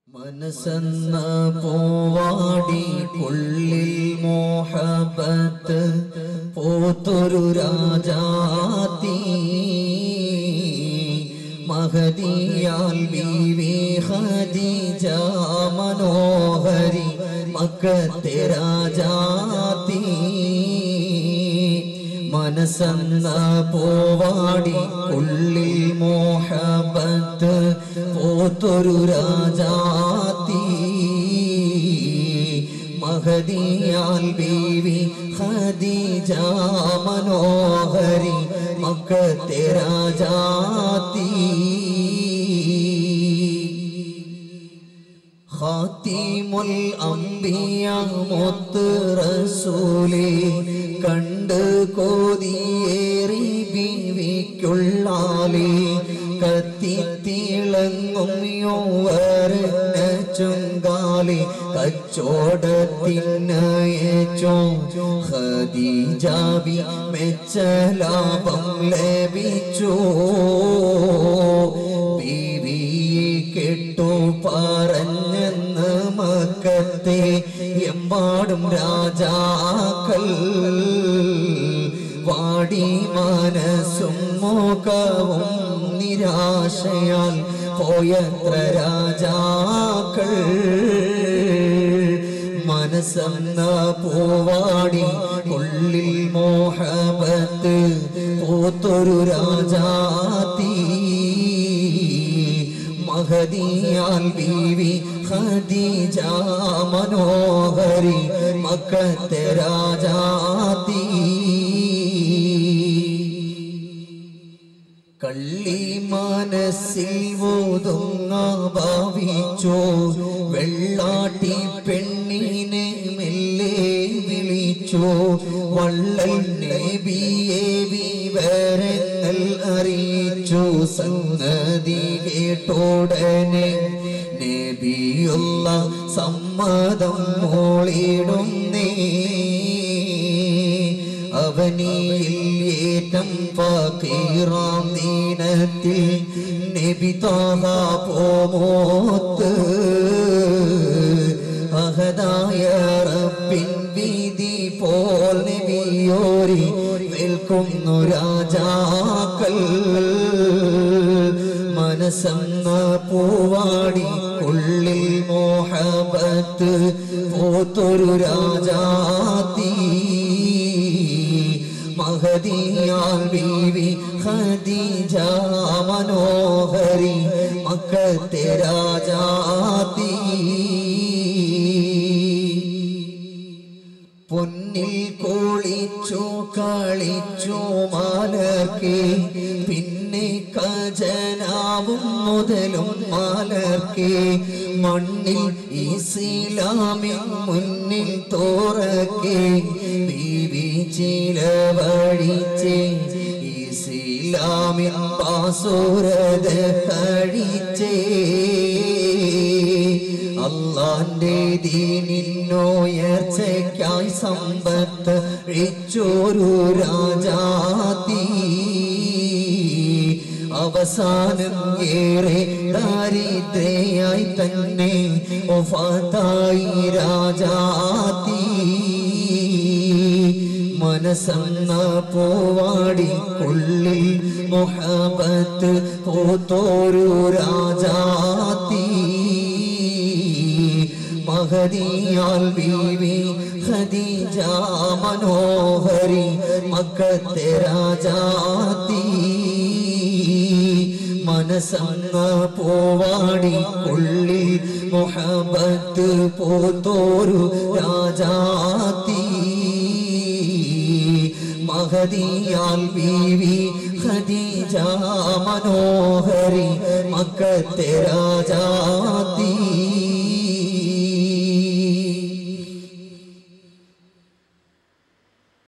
മനസ്സെന്ന പൂവാടി ഉള്ളിൽ മോഹബത്ത് പോത്തൊരു രാജാത്തി മഹദിയാൽ ബീവി ഖദീജ മനോഹരി മക്കത്തെ രാജാത്തി മനസ്സെന്ന പോവാടി ഉള്ളിൽ മോഹബത്ത് പോത്തൊരു രാജാത്തി മഹദിയാൽ ബീവി ഖദീജ മനോഹരി മക്കത്തെ രാജാത്തി ഖാത്തിമുൽ അംബിയ മുത്ത് റസൂലേ കണ്ട് കോതിയേറി ബീവിക്കുള്ളാലേ കത്തിത്തിളങ്ങും യോവരന ചുങ്കാലി കച്ചോടത്തിനയച്ചോ ഖദീജാബി മെച്ചലാഭം ലഭിച്ചോ ബീവിയെ കെട്ടു പറഞ്ഞെന്ന് മക്കത്തെ എമ്പാടും രാജാക്കൾ വാടി മനസ്സും മുഖവും നിരാശയാൽ പോയത്ര രാജാക്കൾ മനസ്സെന്ന പൂവാടി ഉള്ളിൽ മോഹബത്ത് പൂത്തൊരു രാജാത്തി മഹദിയാൽ ബീവി ഖദീജ മനോഹരി മക്കത്തെ രാജാത്തി കള്ളി മനസ്സിൽ ഒതുങ്ങ ഭാവിച്ചോ വെള്ളാട്ടി പെണ്ണിനെ മെല്ലെ വിളിച്ചോ വള്ളൽ നബിയെ വിവരങ്ങൾ അറിയിച്ചു സംഗതി കേട്ടോടനെ നബിയുള്ള സമ്മതം മോളിടുന്നേ അവനിയിൽ ഏറ്റം ഫീറാം ദീനത്തിൽ നബി താഹ പോമോത്ത് അഹദായ റബ്ബിൻ വിധി പോൽ നബിയോരി നിൽക്കുന്നു രാജാക്കൾ മനസ്സെന്ന പൂവാടി ഉള്ളിൽ മോഹബത്ത് പോത്തൊരു രാജാത്തി മഹദിയാൽ ബീവി ഖദീജ മനോഹരി മക്കത്തെ രാജാത്തി പൊന്നിൽ കോളിച്ചു കളിച്ചു മാലർക്കെ പിന്നെ ഖജനാവും മുതലും മാലർക്കെ മണ്ണിൽ ഇസ്ലാമിൻ മുന്നിൽ തോറക്കെ ബീവി ചിലവഴിച്ചേ ഇസ്ലാമിൻ പാസുരത കഴിച്ചേ അള്ളാന്റെ ദീനിന്നോയർച്ചയ്ക്കായി സമ്പത്ത് റിച്ചോരു രാജാത്തി അവസാനം ഏറെ ദാരിദ്രയായി തന്നെ ഒഫാത്തായി രാജാത്തി മനസ്സെന്ന പോവാടി ഉള്ളിൽ മുഹബത്ത് പോത്തോരു രാജാത്തി മഹദിയാൽ ബീവി ഖദീജ മനോഹരി മക്കത്തെ രാജാത്തി മനസ്സെന്ന പോവാടി ഉള്ളിൽ മുഹബത്ത് പോത്തോരു രാജാത്തി മഹദിയാൽ ബീവി ഖദീജ മനോഹരി മക്കത്തെ രാജാത്തി